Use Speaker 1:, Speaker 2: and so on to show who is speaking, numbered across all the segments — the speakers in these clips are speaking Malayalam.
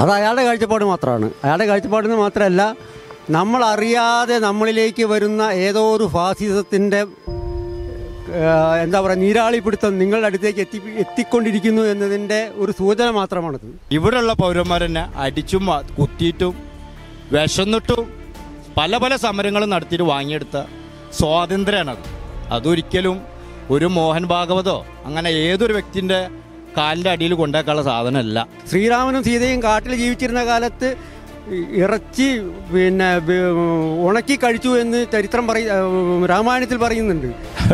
Speaker 1: അത് അയാളുടെ കാഴ്ചപ്പാട് മാത്രമാണ് അയാളുടെ കാഴ്ചപ്പാടിന് മാത്രമല്ല നമ്മൾ അറിയാതെ നമ്മളിലേക്ക് വരുന്ന ഏതോ ഒരു ഫാസിസത്തിൻ്റെ എന്താ പറയുക നീരാളിപ്പിടുത്തം നിങ്ങളുടെ അടുത്തേക്ക് എത്തി എത്തിക്കൊണ്ടിരിക്കുന്നു എന്നതിൻ്റെ ഒരു സൂചന മാത്രമാണിത്
Speaker 2: ഇവിടെയുള്ള പൗരന്മാരെന്നെ അടിച്ചും വ- കുത്തിയിട്ടും വിശന്നിട്ടും പല പല സമരങ്ങളും നടത്തിയിട്ട് വാങ്ങിയെടുത്ത സ്വാതന്ത്ര്യമാണത് അതൊരിക്കലും ഒരു മോഹൻ ഭാഗവതോ അങ്ങനെ ഏതൊരു വ്യക്തിൻ്റെ കാലിൻ്റെ അടിയിൽ കൊണ്ടേക്കാനുള്ള സാധനമല്ല
Speaker 1: ശ്രീരാമനും സീതയും കാട്ടിൽ ജീവിച്ചിരുന്ന കാലത്ത് ഇറച്ചി പിന്നെ വി- ഉണക്കി കഴിച്ചു എന്ന് ചരിത്രം പറയ രാമായണത്തിൽ പറയുന്നുണ്ട്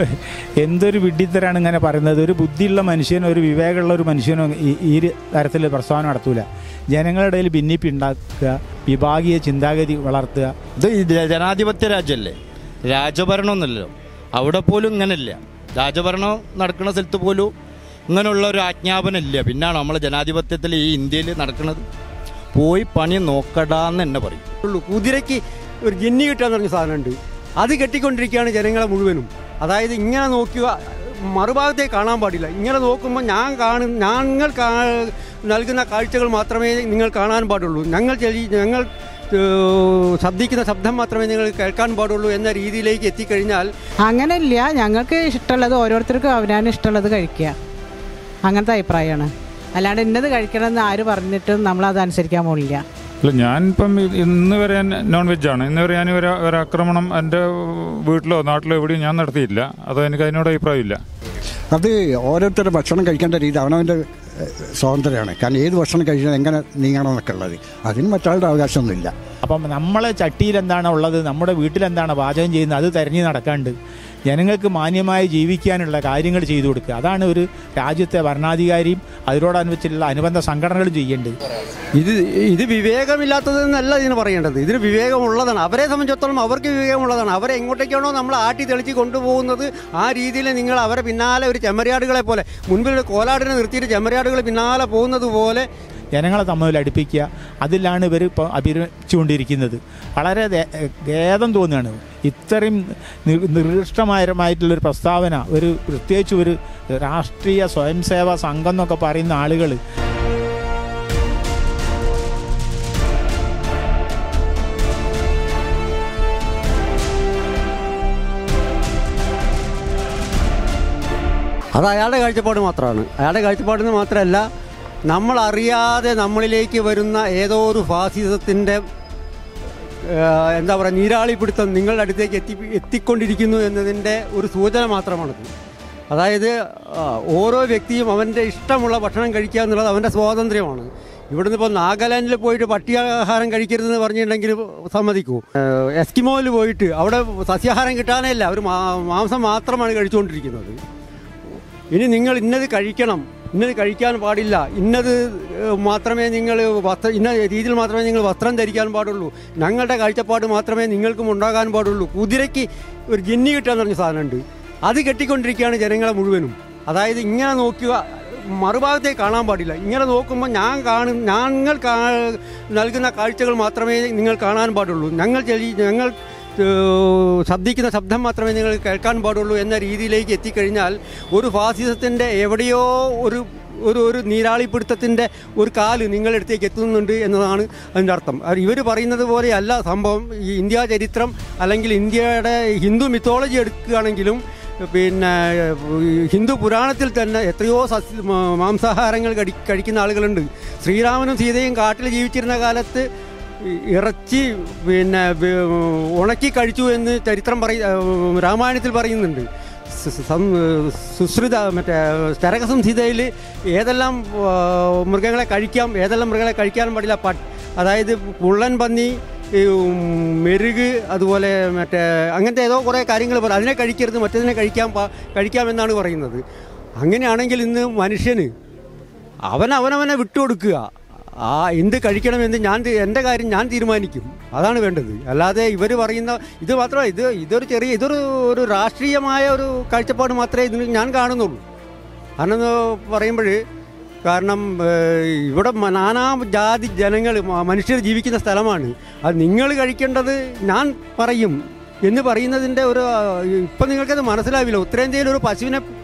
Speaker 3: എന്തൊരു വിഡ്ഢിത്തരാണ് ഇങ്ങനെ പറയുന്നത് ഒരു ബുദ്ധിയുള്ള മനുഷ്യനോ ഒരു വിവേകമുള്ള ഒരു മനുഷ്യനോ ഈ ഈ ഒരു തരത്തിൽ പ്രസ്താവന നടത്തൂല ജനങ്ങളുടെ ഇടയിൽ ഭിന്നിപ്പ് ഉണ്ടാക്കുക വിഭാഗീയ ചിന്താഗതി വളർത്തുക
Speaker 2: ഇത് ഈ ജ- ജനാധിപത്യ രാജ്യമല്ലേ രാജഭരണം ഒന്നുമല്ലല്ലോ അവിടെ പോലും ഇങ്ങനെയില്ല രാജഭരണം നടക്കുന്ന സ്ഥലത്ത് പോലും ഇങ്ങനെയുള്ള ഒരു ആജ്ഞാപനം ഇല്ല പിന്നാണ് നമ്മൾ ജനാധിപത്യത്തിൽ ഈ ഇന്ത്യയിൽ നടക്കുന്നത് പോയി പണി നോക്കടാന്ന് തന്നെ പറയും
Speaker 1: ഉള്ളൂ കുതിരയ്ക്ക് ഒരു ജന്നി കിട്ടാന്ന് പറഞ്ഞ സാധനമുണ്ട് അത് കെട്ടിക്കൊണ്ടിരിക്കുകയാണ് ജനങ്ങളെ മുഴുവനും അതായത് ഇങ്ങനെ നോക്കുക മറുഭാഗത്തേക്ക് കാണാൻ പാടില്ല ഇങ്ങനെ നോക്കുമ്പോൾ ഞാൻ കാണും ഞങ്ങൾ കാ- നൽകുന്ന കാഴ്ചകൾ മാത്രമേ നിങ്ങൾ കാണാൻ പാടുള്ളൂ ഞങ്ങൾ ചെലി- ഞങ്ങൾ ഏഹ്, ശബ്ദിക്കുന്ന ശബ്ദം മാത്രമേ നിങ്ങൾ കേൾക്കാൻ പാടുള്ളൂ എന്ന രീതിയിലേക്ക് എത്തിക്കഴിഞ്ഞാൽ
Speaker 4: അങ്ങനെയില്ല ഞങ്ങൾക്ക് ഇഷ്ടമുള്ളത് ഓരോരുത്തർക്കും അവനാണ് ഇഷ്ടമുള്ളത് കഴിക്കുക അങ്ങനത്തെ അഭിപ്രായമാണ് അല്ലാണ്ട് ഇന്നത് കഴിക്കണമെന്ന് ആര് പറഞ്ഞിട്ടും നമ്മളത് അനുസരിക്കാൻ പോലില്ല
Speaker 5: അല്ല ഞാനിപ്പം ഇ- ഇന്ന് വരെ ഞാൻ നോൺ വെജ് ആണ് ഇന്ന് വരെ ഞാൻ ഒരു ഒരു ആക്രമണം എൻ്റെ വീട്ടിലോ നാട്ടിലോ എവിടെയും ഞാൻ നടത്തിയില്ല അത് എനിക്ക് അതിനോട് അഭിപ്രായമില്ല
Speaker 6: അത് ഓരോരുത്തരുടെ ഭക്ഷണം കഴിക്കേണ്ട രീതി അവനവൻ്റെ ഏഹ്, സ്വാതന്ത്ര്യമാണ് കാരണം ഏത് ഭക്ഷണം കഴിക്കണം എങ്ങനെ നീങ്ങണം എന്നൊക്കെ ഉള്ളത് അതിന് മറ്റാളുടെ അവകാശമൊന്നുമില്ല
Speaker 3: അപ്പം നമ്മളെ ചട്ടിയിൽ എന്താണ് ഉള്ളത് നമ്മുടെ വീട്ടിൽ എന്താണ് പാചകം ചെയ്യുന്നത് അത് തെരഞ്ഞു നടക്കാണ്ട് ജനങ്ങൾക്ക് മാന്യമായി ജീവിക്കാനുള്ള കാര്യങ്ങൾ ചെയ്തു കൊടുക്കുക അതാണ് ഒരു രാജ്യത്തെ ഭരണാധികാരിയും അതിനോടനുബന്ധിച്ചുള്ള അനുബന്ധ സംഘടനകളും ചെയ്യേണ്ടത്
Speaker 1: ഇത് ഇത് വിവേകമില്ലാത്തതെന്നല്ല ഇതിന് പറയേണ്ടത് ഇതിന് വിവേകമുള്ളതാണ് അവരെ സംബന്ധിച്ചിടത്തോളം അവർക്ക് വിവേകമുള്ളതാണ് അവരെ എങ്ങോട്ടേക്കാണോ നമ്മൾ ആട്ടി തെളിച്ച് കൊണ്ടുപോകുന്നത് ആ രീതിയിൽ നിങ്ങൾ അവരെ പിന്നാലെ ഒരു ചെമ്മരിയാടുകളെ പോലെ മുൻപിൽ ഒരു കോലാടിനെ നിർത്തിയിട്ട് ചെമ്മരിയാടുകൾ പിന്നാലെ പോകുന്നത് പോലെ
Speaker 3: ജനങ്ങളെ തമ്മിൽ അടുപ്പിക്കുക അതിലാണ് ഇവർ ഇപ്പോൾ അഭിനയിച്ചുകൊണ്ടിരിക്കുന്നത് വളരെ ദേ- ഖേദം തോന്നുകയാണ് ഇത്രയും നി- നിർദിഷ്ടമായിട്ടുള്ളൊരു പ്രസ്താവന ഒരു പ്രത്യേകിച്ച് ഒരു രാഷ്ട്രീയ സ്വയം സേവാ സംഘം എന്നൊക്കെ പറയുന്ന ആളുകൾ
Speaker 1: അത് അയാളുടെ കാഴ്ചപ്പാട് മാത്രമാണ് അയാളുടെ കാഴ്ചപ്പാടിന് മാത്രമല്ല നമ്മൾ അറിയാതെ നമ്മളിലേക്ക് വരുന്ന ഏതോ ഒരു ഫാസിസത്തിൻ്റെ ഏഹ്, എന്താ പറയുക നീരാളിപ്പിടുത്തം നിങ്ങളുടെ അടുത്തേക്ക് എത്തി എത്തിക്കൊണ്ടിരിക്കുന്നു എന്നതിൻ്റെ ഒരു സൂചന മാത്രമാണിത് അതായത് ആ, ഓരോ വ്യക്തിയും അവൻ്റെ ഇഷ്ടമുള്ള ഭക്ഷണം കഴിക്കുക എന്നുള്ളത് അവൻ്റെ സ്വാതന്ത്ര്യമാണ് ഇവിടുന്ന് ഇപ്പോൾ നാഗാലാൻഡിൽ പോയിട്ട് പട്ടിയാഹാരം കഴിക്കരുതെന്ന് പറഞ്ഞിട്ടുണ്ടെങ്കിൽ സമ്മതിക്കൂ ഏഹ്, എസ്കിമോയിൽ പോയിട്ട് അവിടെ സസ്യാഹാരം കിട്ടാനേ ഇല്ല അവർ മാംസം മാത്രമാണ് കഴിച്ചുകൊണ്ടിരിക്കുന്നത് ഇനി നിങ്ങൾ ഇന്നത് കഴിക്കണം ഇന്നത് കഴിക്കാൻ പാടില്ല ഇന്നത് ഏഹ്, മാത്രമേ നിങ്ങൾ വസ്ത്ര ഇന്ന രീതിയിൽ മാത്രമേ നിങ്ങൾ വസ്ത്രം ധരിക്കാൻ പാടുള്ളൂ ഞങ്ങളുടെ കാഴ്ചപ്പാട് മാത്രമേ നിങ്ങൾക്കും ഉണ്ടാകാൻ പാടുള്ളൂ കുതിരയ്ക്ക് ഒരു ജന്നി കിട്ടാന്ന് പറഞ്ഞ സാധനമുണ്ട് അത് കെട്ടിക്കൊണ്ടിരിക്കുകയാണ് ജനങ്ങളെ മുഴുവനും അതായത് ഇങ്ങനെ നോക്കുക മറുഭാഗത്തേക്ക് കാണാൻ പാടില്ല ഇങ്ങനെ നോക്കുമ്പോൾ ഞാൻ കാണും ഞങ്ങൾ കാ- നൽകുന്ന കാഴ്ചകൾ മാത്രമേ നിങ്ങൾ കാണാൻ പാടുള്ളൂ ഞങ്ങൾ ചെലി ഞങ്ങൾ ഏഹ് ശബ്ദിക്കുന്ന ശബ്ദം മാത്രമേ നിങ്ങൾ കേൾക്കാൻ പാടുള്ളൂ എന്ന രീതിയിലേക്ക് എത്തിക്കഴിഞ്ഞാൽ ഒരു ഫാസിസത്തിൻ്റെ എവിടെയോ ഒരു ഒരു ഒരു നീരാളിപ്പിടുത്തത്തിൻ്റെ ഒരു കാല് നിങ്ങളുടെ അടുത്തേക്ക് എത്തുന്നുണ്ട് എന്നതാണ് അതിൻ്റെ അർത്ഥം ഇവർ പറയുന്നത് പോലെയല്ല സംഭവം ഈ ഇന്ത്യ ചരിത്രം അല്ലെങ്കിൽ ഇന്ത്യയുടെ ഹിന്ദു മിത്തോളജി എടുക്കുകയാണെങ്കിലും പിന്നെ ഈ ഹിന്ദു പുരാണത്തിൽ തന്നെ എത്രയോ സസ്യ മാ- മാംസാഹാരങ്ങൾ കടി കഴിക്കുന്ന ആളുകളുണ്ട് ശ്രീരാമനും സീതയും കാട്ടിൽ ജീവിച്ചിരുന്ന കാലത്ത് ഈ ഇറച്ചി പിന്നെ വി- ഉണക്കി കഴിച്ചു എന്ന് ചരിത്രം പറയ രാമായണത്തിൽ പറയുന്നുണ്ട് സ- സ- സം- സുശ്രുത മറ്റേ ചരകസംഹിതയിൽ ഏതെല്ലാം ആ, മൃഗങ്ങളെ കഴിക്കാം ഏതെല്ലാം മൃഗങ്ങളെ കഴിക്കാൻ പാടില്ല പ അതായത് പുള്ളൻ പന്നി ഈ, ഉം, മെരുക് അതുപോലെ മറ്റേ അങ്ങനത്തെ ഏതോ കുറേ കാര്യങ്ങൾ പറയും അതിനെ കഴിക്കരുത് മറ്റതിനെ കഴിക്കാൻ പാ കഴിക്കാമെന്നാണ് പറയുന്നത് അങ്ങനെയാണെങ്കിൽ ഇന്ന് മനുഷ്യന് അവൻ അവനവനെ വിട്ടുകൊടുക്കുക ആ എന്ത് കഴിക്കണമെന്ന് ഞാൻ തി- എൻ്റെ കാര്യം ഞാൻ തീരുമാനിക്കും അതാണ് വേണ്ടത് അല്ലാതെ ഇവർ പറയുന്ന ഇത് മാത്രമല്ല ഇത് ഇതൊരു ചെറിയ ഇതൊരു ഒരു രാഷ്ട്രീയമായ ഒരു കാഴ്ചപ്പാട് മാത്രമേ ഇതിന് ഞാൻ കാണുന്നുള്ളൂ കാരണം എന്ന് പറയുമ്പോൾ കാരണം ഏഹ്, ഇവിടെ മ- നാനാ ജാതി ജനങ്ങൾ മ- മനുഷ്യർ ജീവിക്കുന്ന സ്ഥലമാണ് അത് നിങ്ങൾ കഴിക്കേണ്ടത് ഞാൻ പറയും എന്ന് പറയുന്നതിൻ്റെ ഒരു ഇപ്പം നിങ്ങൾക്കത് മനസ്സിലാവില്ല ഉത്തരേന്ത്യയിൽ ഒരു പശുവിനെ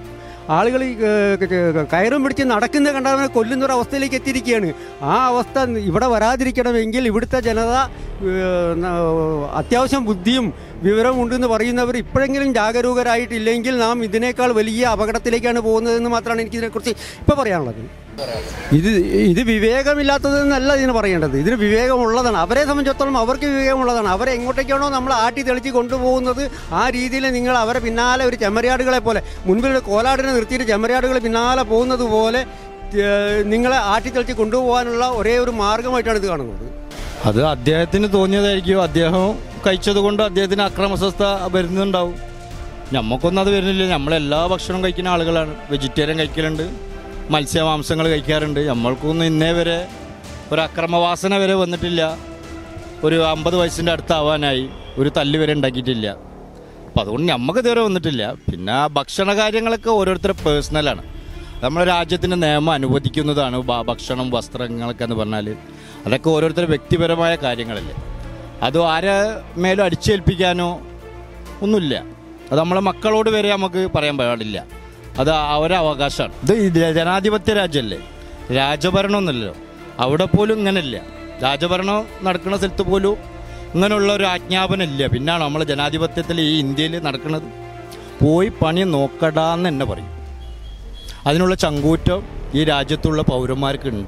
Speaker 1: ആളുകൾ ഈ, ഏ, ക- കയറും പിടിച്ച് നടക്കുന്ന കണ്ടവനെ കൊല്ലുന്ന ഒരു അവസ്ഥയിലേക്ക് എത്തിയിരിക്കുകയാണ് ആ അവസ്ഥ ഇവിടെ വരാതിരിക്കണമെങ്കിൽ ഇവിടുത്തെ ജനത ഏ, ന- അത്യാവശ്യം ബുദ്ധിയും വിവരവും ഉണ്ടെന്ന് പറയുന്നവർ ഇപ്പോഴെങ്കിലും ജാഗരൂകരായിട്ടില്ലെങ്കിൽ നാം ഇതിനേക്കാൾ വലിയ അപകടത്തിലേക്കാണ് പോകുന്നതെന്ന് മാത്രമാണ് എനിക്ക് ഇതിനെക്കുറിച്ച് ഇപ്പോൾ പറയാനുള്ളത് ഇത് ഇത് വിവേകമില്ലാത്തതെന്നല്ല ഇതിന് പറയേണ്ടത് ഇതിന് വിവേകമുള്ളതാണ് അവരെ സംബന്ധിച്ചിടത്തോളം അവർക്ക് വിവേകമുള്ളതാണ് അവരെ എങ്ങോട്ടേക്കാണോ നമ്മൾ ആട്ടി തെളിച്ച് കൊണ്ടുപോകുന്നത് ആ രീതിയിൽ നിങ്ങൾ അവരെ പിന്നാലെ ഒരു ചെമ്മരിയാടുകളെ പോലെ മുൻപിൽ ഒരു കോലാടിനെ നിർത്തിയിട്ട് ചെമ്മരിയാടുകൾ പിന്നാലെ പോകുന്നത് പോലെ ഏഹ്, നിങ്ങളെ ആട്ടി തെളിച്ച് കൊണ്ടുപോകാനുള്ള ഒരേ ഒരു മാർഗമായിട്ടാണ് ഇത് കാണുന്നത്
Speaker 2: അത് അദ്ദേഹത്തിന് തോന്നിയതായിരിക്കും അദ്ദേഹം കഴിച്ചത് കൊണ്ട് അദ്ദേഹത്തിന് അക്രമസ്വസ്ഥ വരുന്നുണ്ടാവും നമുക്കൊന്നും അത് വരുന്നില്ല നമ്മളെല്ലാ ഭക്ഷണം കഴിക്കുന്ന ആളുകളാണ് വെജിറ്റേറിയൻ കഴിക്കലുണ്ട് മത്സ്യമാംസങ്ങൾ കഴിക്കാറുണ്ട് നമ്മൾക്കൊന്നും ഇന്നേ വരെ ഒരു അക്രമവാസന വരെ വന്നിട്ടില്ല ഒരു അമ്പത് വയസ്സിൻ്റെ അടുത്താവാനായി ഒരു തല്ല് വരെ ഉണ്ടാക്കിയിട്ടില്ല അപ്പം അതുകൊണ്ട് നമുക്ക് ഇതുവരെ വന്നിട്ടില്ല പിന്നെ ഭക്ഷണ കാര്യങ്ങളൊക്കെ ഓരോരുത്തരുടെ പേഴ്സണലാണ് നമ്മുടെ രാജ്യത്തിൻ്റെ നിയമം അനുവദിക്കുന്നതാണ് ഭ- ഭക്ഷണം വസ്ത്രങ്ങളൊക്കെ എന്ന് പറഞ്ഞാൽ അതൊക്കെ ഓരോരുത്തരുടെ വ്യക്തിപരമായ കാര്യങ്ങളല്ലേ അത് ആരെ മേലും അടിച്ചേൽപ്പിക്കാനോ ഒന്നുമില്ല അത് നമ്മളെ മക്കളോട് വരെ നമുക്ക് പറയാൻ പാടില്ല അത് അവരെ അവകാശമാണ് ഇത് ഈ ജനാധിപത്യ രാജ്യമല്ലേ രാജഭരണമൊന്നുമല്ലല്ലോ അവിടെ പോലും ഇങ്ങനെയില്ല രാജഭരണം നടക്കുന്ന സ്ഥലത്ത് പോലും ഇങ്ങനെയുള്ള ഒരു ആജ്ഞാപനം ഇല്ല പിന്നാണ് നമ്മൾ ജനാധിപത്യത്തിൽ ഈ ഇന്ത്യയിൽ നടക്കുന്നത് പോയി പണി നോക്കടാന്ന് തന്നെ പറയും അതിനുള്ള ചങ്കൂറ്റം ഈ രാജ്യത്തുള്ള പൗരന്മാർക്ക് ഉണ്ട്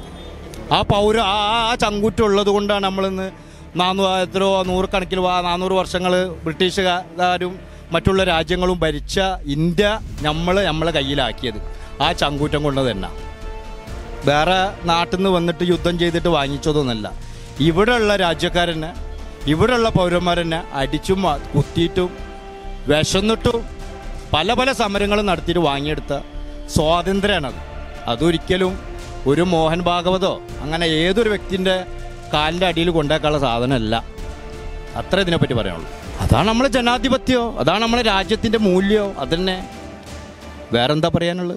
Speaker 2: ആ പൗര ആ ആ- ആ ചങ്കൂറ്റം ഉള്ളത് കൊണ്ടാണ് നമ്മളിന്ന് നാനൂ എത്രയോ നൂറുകണക്കിന് വാ നാനൂറ് വർഷങ്ങൾ ബ്രിട്ടീഷുകാരും മറ്റുള്ള രാജ്യങ്ങളും ഭരിച്ച ഇന്ത്യ നമ്മൾ നമ്മളെ കയ്യിലാക്കിയത് ആ ചങ്കൂറ്റം കൊണ്ട് തന്നെ വേറെ നാട്ടിൽ നിന്ന് വന്നിട്ട് യുദ്ധം ചെയ്തിട്ട് വാങ്ങിച്ചതൊന്നുമല്ല ഇവിടെയുള്ള രാജ്യക്കാരനെ ഇവിടെയുള്ള പൗരന്മാരെന്നെ അടിച്ചും വ- കുത്തിയിട്ടും വിശന്നിട്ടും പല പല സമരങ്ങളും നടത്തിയിട്ട് വാങ്ങിയെടുത്ത സ്വാതന്ത്ര്യമാണത് അതൊരിക്കലും ഒരു മോഹൻ ഭാഗവതോ അങ്ങനെ ഏതൊരു വ്യക്തിൻ്റെ കാലിൻ്റെ അടിയിൽ കൊണ്ടേക്കാനുള്ള സാധനമല്ല അത്ര ഇതിനെപ്പറ്റി പറയാനുള്ളൂ അതാണ് നമ്മളെ ജനാധിപത്യമോ അതാണ് നമ്മളെ രാജ്യത്തിൻ്റെ മൂല്യമോ അതന്നെ വേറെന്താ പറയാനുള്ളത്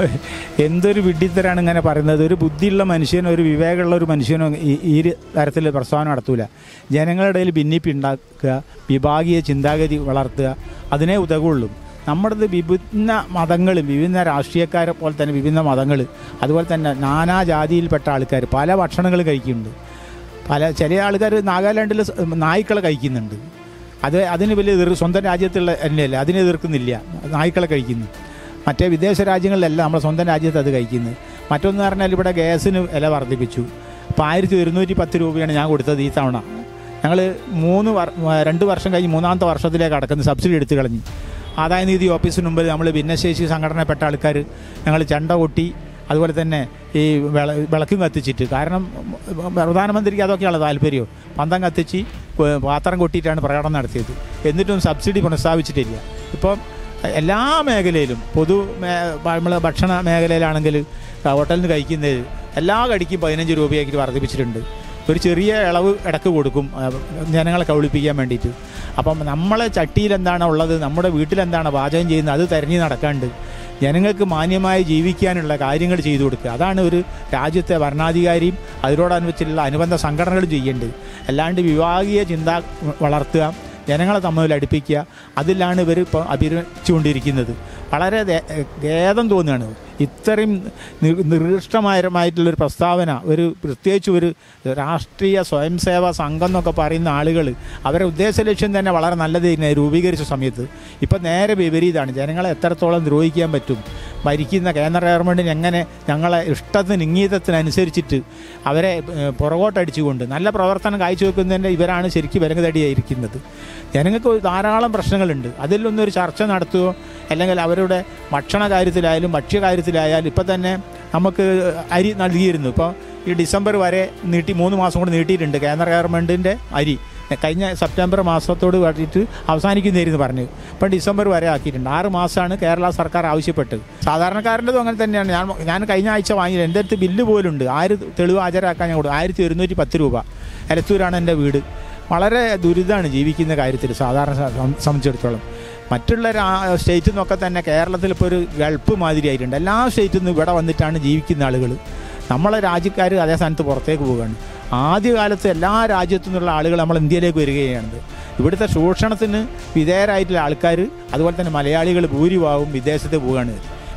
Speaker 3: എന്തൊരു വിഡ്ഢിത്തരാണ് ഇങ്ങനെ പറയുന്നത് ഒരു ബുദ്ധിയുള്ള മനുഷ്യനോ ഒരു വിവേകമുള്ള ഒരു മനുഷ്യനോ ഈ ഈ ഒരു തരത്തിൽ പ്രസ്താവന നടത്തൂല ജനങ്ങളുടെ ഇടയിൽ ഭിന്നിപ്പ് ഉണ്ടാക്കുക വിഭാഗീയ ചിന്താഗതി വളർത്തുക അതിനെ ഉതകുള്ളൂ നമ്മുടേത് വിഭിന്ന മതങ്ങളും വിഭിന്ന രാഷ്ട്രീയക്കാരെ പോലെ തന്നെ വിഭിന്ന മതങ്ങൾ അതുപോലെ തന്നെ നാനാ ജാതിയിൽപ്പെട്ട ആൾക്കാർ പല ഭക്ഷണങ്ങൾ കഴിക്കുന്നുണ്ട് പല ചില ആൾക്കാർ നാഗാലാൻഡിൽ സ- നായ്ക്കളെ കഴിക്കുന്നുണ്ട് അത് അതിന് വലിയ എതിർ സ്വന്തം രാജ്യത്തുള്ള തന്നെയല്ല അതിനെ എതിർക്കുന്നില്ല നായ്ക്കളെ കഴിക്കുന്നു മറ്റേ വിദേശ രാജ്യങ്ങളിലല്ല നമ്മുടെ സ്വന്തം രാജ്യത്ത് അത് കഴിക്കുന്നത് മറ്റൊന്ന് പറഞ്ഞാൽ ഇവിടെ ഗ്യാസിന് വില വർദ്ധിപ്പിച്ചു അപ്പോൾ ആയിരത്തി ഒരുന്നൂറ്റി പത്ത് രൂപയാണ് ഞാൻ കൊടുത്തത് ഈ തവണ ഞങ്ങൾ മൂന്ന് വർ രണ്ട് വർഷം കഴിഞ്ഞ് മൂന്നാമത്തെ വർഷത്തിലേക്ക് അടക്കുന്ന സബ്സിഡി എടുത്തു കളഞ്ഞു ആദായ നികുതി ഓഫീസിന് മുമ്പിൽ നമ്മൾ ഭിന്നശേഷി സംഘടനപ്പെട്ട ആൾക്കാർ ഞങ്ങൾ ചെണ്ട കൊട്ടി അതുപോലെ തന്നെ ഈ വിള വിളക്കും കത്തിച്ചിട്ട് കാരണം പ്രധാനമന്ത്രിക്ക് അതൊക്കെയാണ് താല്പര്യം പന്തം കത്തിച്ച് ഏ, പാത്രം കൊട്ടിയിട്ടാണ് പ്രകടനം നടത്തിയത് എന്നിട്ടും സബ്സിഡി പുനഃസ്ഥാപിച്ചിട്ടില്ല ഇപ്പം എല്ലാ മേഖലയിലും പൊതു മേ നമ്മൾ ഭക്ഷണ മേഖലയിലാണെങ്കിൽ ഹോട്ടലിൽ നിന്ന് കഴിക്കുന്നത് എല്ലാ കടിക്കും പതിനഞ്ച് രൂപയാക്കിയിട്ട് വർദ്ധിപ്പിച്ചിട്ടുണ്ട് ഒരു ചെറിയ ഇളവ് ഇടക്ക് കൊടുക്കും ആ, ജനങ്ങളെ കൗളിപ്പിക്കാൻ വേണ്ടിയിട്ട് അപ്പം നമ്മളെ ചട്ടിയിൽ എന്താണ് ഉള്ളത് നമ്മുടെ വീട്ടിൽ എന്താണ് പാചകം ചെയ്യുന്നത് അത് തെരഞ്ഞു നടക്കാണ്ട് ജനങ്ങൾക്ക് മാന്യമായി ജീവിക്കാനുള്ള കാര്യങ്ങൾ ചെയ്തു കൊടുക്കുക അതാണ് ഒരു രാജ്യത്തെ ഭരണാധികാരിയും അതിനോടനുബന്ധിച്ചുള്ള അനുബന്ധ സംഘടനകളും ചെയ്യേണ്ടത് അല്ലാണ്ട് വിഭാഗീയ ചിന്ത വളർത്തുക ജനങ്ങളെ തമ്മിൽ അടുപ്പിക്കുക അതിലാണ് ഇവർ ഇപ്പോൾ അഭിനയിച്ചുകൊണ്ടിരിക്കുന്നത് വളരെ ദേ- ഖേദം തോന്നുകയാണ് ഇത്രയും നി- നിർദിഷ്ടമായിട്ടുള്ളൊരു പ്രസ്താവന ഒരു പ്രത്യേകിച്ച് ഒരു രാഷ്ട്രീയ സ്വയം സേവാ സംഘം എന്നൊക്കെ പറയുന്ന ആളുകൾ അവരുടെ ഉദ്ദേശ ലക്ഷ്യം തന്നെ വളരെ നല്ലത് തന്നെ രൂപീകരിച്ച സമയത്ത് ഇപ്പം നേരെ വിപരീതമാണ് ജനങ്ങളെ എത്രത്തോളം ദ്രോഹിക്കാൻ പറ്റും ഭരിക്കുന്ന കേന്ദ്ര ഗവൺമെൻറ്റിന് എങ്ങനെ ഞങ്ങളെ ഇഷ്ടത്തിന് ഇംഗീതത്തിനനുസരിച്ചിട്ട് അവരെ ഏഹ്, പുറകോട്ടടിച്ചുകൊണ്ട് നല്ല പ്രവർത്തനം കാഴ്ചവെക്കുന്നതിൻ്റെ ഇവരാണ് ശരിക്കും വിലങ്ങതടിയായിരിക്കുന്നത് ജനങ്ങൾക്ക് ഒരു ധാരാളം പ്രശ്നങ്ങളുണ്ട് അതിലൊന്നും ഒരു ചർച്ച നടത്തുകയോ അല്ലെങ്കിൽ അവരുടെ ഭക്ഷണ കാര്യത്തിലായാലും ഭക്ഷ്യകാര്യത്തിലായാലും ഇപ്പം തന്നെ നമുക്ക് അരി നൽകിയിരുന്നു ഇപ്പോൾ ഈ ഡിസംബർ വരെ നീട്ടി മൂന്ന് മാസം കൊണ്ട് നീട്ടിയിട്ടുണ്ട് കേന്ദ്ര ഗവൺമെൻറ്റിൻ്റെ അരി കഴിഞ്ഞ സെപ്റ്റംബർ മാസത്തോട് വേണ്ടിയിട്ട് അവസാനിക്കുന്നതായിരുന്നു പറഞ്ഞു ഇപ്പം ഡിസംബർ വരെ ആക്കിയിട്ടുണ്ട് ആറ് മാസമാണ് കേരള സർക്കാർ ആവശ്യപ്പെട്ടത് സാധാരണക്കാരൻ്റെതും അങ്ങനെ തന്നെയാണ് ഞാൻ ഞാൻ കഴിഞ്ഞ ആഴ്ച വാങ്ങിയത് എൻ്റെ അടുത്ത് ബില്ല് പോലുണ്ട് ആര് തെളിവ് ഹാജരാക്കാൻ ഞാൻ കൊടുത്തു ആയിരത്തി ഒരുന്നൂറ്റി പത്ത് രൂപ എലത്തൂരാണ് എൻ്റെ വീട് വളരെ ദുരിതമാണ് ജീവിക്കുന്ന കാര്യത്തിൽ സാധാരണ സ- സം- സംബന്ധിച്ചിടത്തോളം മറ്റുള്ള രാ- സ്റ്റേറ്റിൽ നിന്നൊക്കെ തന്നെ കേരളത്തിൽ ഇപ്പോൾ ഒരു ഗൾഫ് മാതിരി ആയിട്ടുണ്ട് എല്ലാ സ്റ്റേറ്റിൽ നിന്നും ഇവിടെ വന്നിട്ടാണ് ജീവിക്കുന്ന ആളുകൾ നമ്മളെ രാജ്യക്കാർ അതേ സ്ഥാനത്ത് പുറത്തേക്ക് പോവുകയാണ് ആദ്യകാലത്ത് എല്ലാ രാജ്യത്തു നിന്നുള്ള ആളുകൾ നമ്മൾ ഇന്ത്യയിലേക്ക് വരികയാണ് ഇവിടുത്തെ ചൂഷണത്തിന് വിധേയരായിട്ടുള്ള ആൾക്കാർ അതുപോലെ തന്നെ മലയാളികൾ ഭൂരിഭാഗവും വിദേശത്ത് പോവുകയാണ്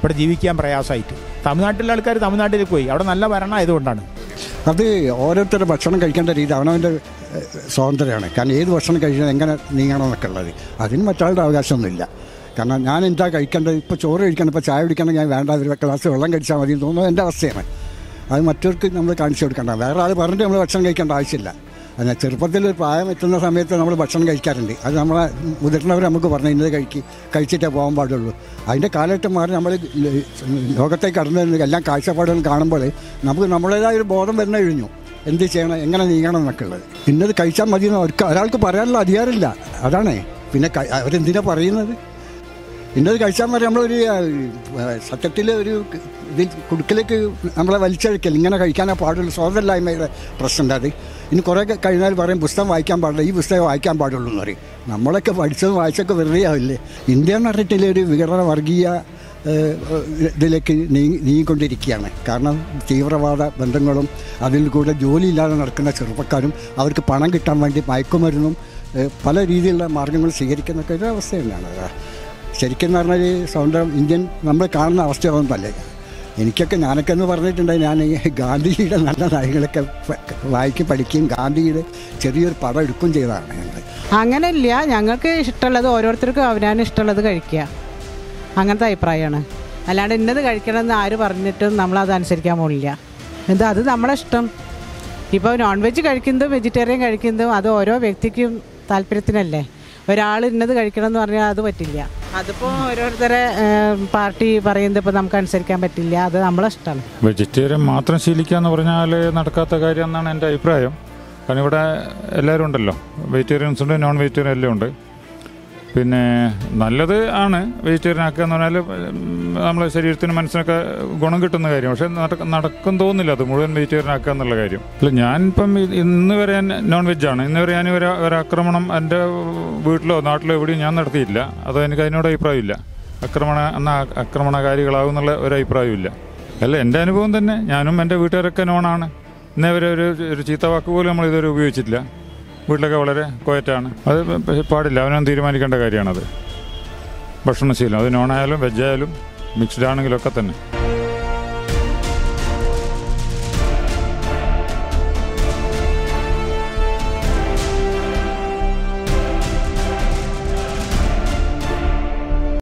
Speaker 3: ഇവിടെ ജീവിക്കാൻ പ്രയാസമായിട്ട് തമിഴ്നാട്ടിലെ ആൾക്കാർ തമിഴ്നാട്ടിലേക്ക് പോയി അവിടെ നല്ല ഭരണം ആയതുകൊണ്ടാണ്
Speaker 6: അത് ഓരോരുത്തരുടെ ഭക്ഷണം കഴിക്കേണ്ട രീതി അവനവൻ്റെ ഏഹ്, സ്വാതന്ത്ര്യമാണ് കാരണം ഏത് ഭക്ഷണം കഴിക്കണം എങ്ങനെ നീങ്ങണം എന്നൊക്കെ ഉള്ളത് അതിന് മറ്റാളുടെ അവകാശമൊന്നുമില്ല കാരണം ഞാൻ എന്താ കഴിക്കേണ്ടത് ഇപ്പോൾ ചോറ് കഴിക്കണം ഇപ്പോൾ ചായ കുടിക്കണം ഞാൻ വേണ്ട ഒരു ഗ്ലാസ് വെള്ളം കഴിച്ചാൽ മതി എന്ന് തോന്നുന്നത് എൻ്റെ അവസ്ഥയാണ് അത് മറ്റവർക്ക് നമ്മൾ കാണിച്ചു കൊടുക്കണ്ട വേറെ ആൾ പറഞ്ഞിട്ട് നമ്മൾ ഭക്ഷണം കഴിക്കേണ്ട ആവശ്യമില്ല എന്നാൽ ചെറുപ്പത്തിൽ ഒരു പ്രായം എത്തുന്ന സമയത്ത് നമ്മൾ ഭക്ഷണം കഴിക്കാറുണ്ട് അത് നമ്മളെ മുതിർന്നവർ നമുക്ക് പറഞ്ഞു ഇന്നത് കഴിക്ക് കഴിച്ചിട്ടേ പോകാൻ പാടുള്ളൂ അതിൻ്റെ കാലഘട്ടം മാറി നമ്മൾ ലോകത്തേക്ക് കടന്നു എല്ലാം കാഴ്ചപ്പാടുകളും കാണുമ്പോൾ നമുക്ക് നമ്മുടേതായ ഒരു ബോധം വരുന്ന കഴിഞ്ഞു എന്ത് ചെയ്യണം എങ്ങനെ നീങ്ങണം എന്നൊക്കെ ഉള്ളത് ഇന്നത് കഴിച്ചാൽ മതി എന്ന് അവർക്ക് ഒരാൾക്ക് പറയാനുള്ള അധികാരമില്ല അതാണ് പിന്നെ ക- അവരെന്തിനാ പറയുന്നത് ഇന്നത് കഴിച്ചാൽ മതി നമ്മളൊരു സത്യത്തിൽ ഒരു ഇതിൽ കുടുക്കിലേക്ക് നമ്മളെ വലിച്ചഴിക്കൽ ഇങ്ങനെ കഴിക്കാനേ പാടുള്ളൂ സ്വാതന്ത്ര്യമില്ലായ്മയുടെ പ്രശ്നമുണ്ട് അത് ഇനി കുറേ ഒക്കെ കഴിഞ്ഞാൽ പറയും പുസ്തകം വായിക്കാൻ പാടില്ല ഈ പുസ്തകം വായിക്കാൻ പാടുള്ളൂ എന്ന് പറയും നമ്മളൊക്കെ പഠിച്ചതും വായിച്ചൊക്കെ വെറുതെ ആവില്ലേ ഇന്ത്യ എന്ന് പറഞ്ഞിട്ടില്ല ഒരു വികടന വർഗീയ ഏഹ്, ഇതിലേക്ക് നീ നീങ്ങിക്കൊണ്ടിരിക്കുകയാണ് കാരണം തീവ്രവാദ ബന്ധങ്ങളും അതിൽ കൂടെ ജോലിയില്ലാതെ നടക്കുന്ന ചെറുപ്പക്കാരും അവർക്ക് പണം കിട്ടാൻ വേണ്ടി മയക്കുമരുന്നും ഏഹ്, പല രീതിയിലുള്ള മാർഗങ്ങൾ സ്വീകരിക്കുന്നൊക്കെ ഒരു അവസ്ഥ തന്നെയാണ് അത്. ശരിക്കും എന്ന് പറഞ്ഞാൽ സ്വന്തം ഇന്ത്യൻ നമ്മൾ കാണുന്ന അവസ്ഥയൊന്നുമല്ല എനിക്കൊക്കെ ഞാനൊക്കെ എന്ന് പറഞ്ഞിട്ടുണ്ട് ഞാൻ ഈ ഗാന്ധിജിയുടെ നല്ല നയങ്ങളൊക്കെ പ- വായിക്കും പഠിക്കുകയും ഗാന്ധിജിയുടെ ചെറിയൊരു പടം എടുക്കുകയും ചെയ്തതാണ് ഞങ്ങൾ
Speaker 4: അങ്ങനെയില്ല ഞങ്ങൾക്ക് ഇഷ്ടമുള്ളത് ഓരോരുത്തർക്കും അവനാണ് ഇഷ്ടമുള്ളത് കഴിക്കുക അങ്ങനത്തെ അഭിപ്രായമാണ് അല്ലാണ്ട് ഇന്നത് കഴിക്കണമെന്ന് ആര് പറഞ്ഞിട്ടും നമ്മളത് അനുസരിക്കാൻ പോലില്ല എന്താ അത് നമ്മളെ ഇഷ്ടം ഇപ്പോൾ നോൺ വെജ് കഴിക്കുന്നതും വെജിറ്റേറിയൻ കഴിക്കുന്നതും അത് ഓരോ വ്യക്തിക്കും താല്പര്യത്തിനല്ലേ ഒരാൾ ഇന്നത് കഴിക്കണം എന്ന് പറഞ്ഞാൽ അത് പറ്റില്ല അതിപ്പോൾ ഓരോരുത്തരെ ഏഹ്, പാർട്ടി പറയുന്നത് ഇപ്പോൾ നമുക്ക് അനുസരിക്കാൻ പറ്റില്ല അത് നമ്മളെ ഇഷ്ടമാണ്
Speaker 5: വെജിറ്റേറിയൻ മാത്രം ശീലിക്കുക എന്ന് പറഞ്ഞാൽ നടക്കാത്ത കാര്യം എന്നാണ് എൻ്റെ അഭിപ്രായം കാരണം ഇവിടെ എല്ലാവരും ഉണ്ടല്ലോ വെജിറ്റേറിയൻസ് ഉണ്ട് നോൺ വെജിറ്റേറിയൻ എല്ലാം ഉണ്ട് പിന്നെ നല്ലത് ആണ് വെജിറ്റേറിയൻ ആക്കുക എന്ന് പറഞ്ഞാൽ നമ്മളെ ശരീരത്തിന് മനസ്സിനൊക്കെ ഗുണം കിട്ടുന്ന കാര്യം പക്ഷെ നടക്ക- നടക്കും തോന്നുന്നില്ല അത് മുഴുവൻ വെജിറ്റേറിയൻ ആക്കുക എന്നുള്ള കാര്യം അല്ല ഞാനിപ്പം ഇ- ഇന്ന് വരെ ഞാൻ നോൺ വെജ് ആണ് ഇന്ന് വരെ ഞാൻ ഒരു ഒരാക്രമണം എൻ്റെ വീട്ടിലോ നാട്ടിലോ എവിടെയും ഞാൻ നടത്തിയില്ല അത് എനിക്ക് അതിനോട് അഭിപ്രായമില്ല ആക്രമണ എന്ന ആക്രമണകാരികളാവും എന്നുള്ള ഒരു അഭിപ്രായമില്ല അല്ല എൻ്റെ അനുഭവം തന്നെ ഞാനും എൻ്റെ വീട്ടുകാരൊക്കെ നോണാണ് ഇന്നേ വരെ ഒരു ഒരു ചീത്ത വാക്ക് പോലും നമ്മൾ ഇതുവരെ ഉപയോഗിച്ചിട്ടില്ല വീട്ടിലൊക്കെ വളരെ കോയറ്റാണ് അത് പക്ഷേ പാടില്ല അവനവൻ തീരുമാനിക്കേണ്ട കാര്യമാണത് ഭക്ഷണശീലം അത് നോണായാലും വെജായാലും മിക്സ്ഡ് ആണെങ്കിലൊക്കെ തന്നെ